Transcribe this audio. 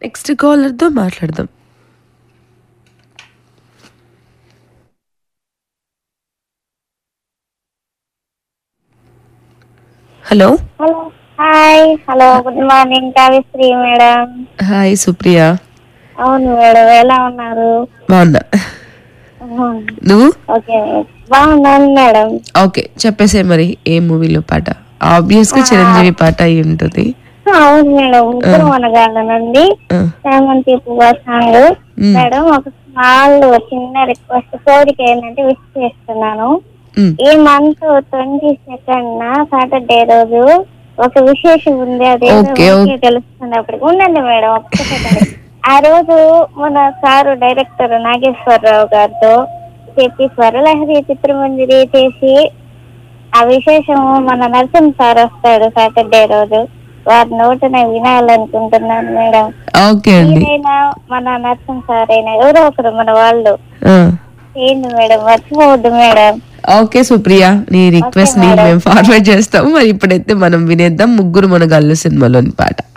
Next కాలర్తో మాట్లాడదాం hello hello hi hello good morning Kavyasri madam hi Supriya అవును మేడం ఎలా ఉన్నారు బాగున్నా నువ్వు ఓకే బాగున్నాను మేడం ఓకే చెప్పేసే మరి ఏ మూవీలో పాట ఆబ్వియస్ గా చిరంజీవి పాట అయి ఉంటుంది అవును మేడం ముగ్గురు మనగాళ్ళనండి ఆ, సేమంతి పువ్వు సాంగ్ మ్. మేడం ఒక స్మాల్ చిన్న రిక్వెస్ట్ కోరిక ఏంటంటే విష్ చేస్తున్నాను మ్, ఈ మంత్ ట్వంటీ సెకండ్ సాటర్డే రోజు ఒక విశేషం ఉంది అదే ఓకే, ఓకే. తెలుస్తుంది అప్పటికి ఉండండి మేడం ఒక్క సెకండ్ ఆ రోజు మన సారు డైరెక్టర్ నాగేశ్వరరావు గారితో చెప్పి స్వరలహరి చిత్రమంజరి చేసి ఆ విశేషము మన నరసింహ సార్ వస్తాడు సాటర్డే రోజు వారి నోటన వినాలనుకుంటున్నాను మేడం ఓకే అండి మీరైనా మన నరసింహ సార్ అయినా ఎవరో ఒకరు మన వాళ్ళు ఆ, చేయండి మేడం మర్చిపోవద్దు మేడం ఓకే సుప్రియ నీ రిక్వెస్ట్ ని మేము ఫార్వర్డ్ చేస్తాము మరి ఇప్పుడైతే మనం వినేద్దాం ముగ్గురు మన గల్లు సినిమాలోని పాట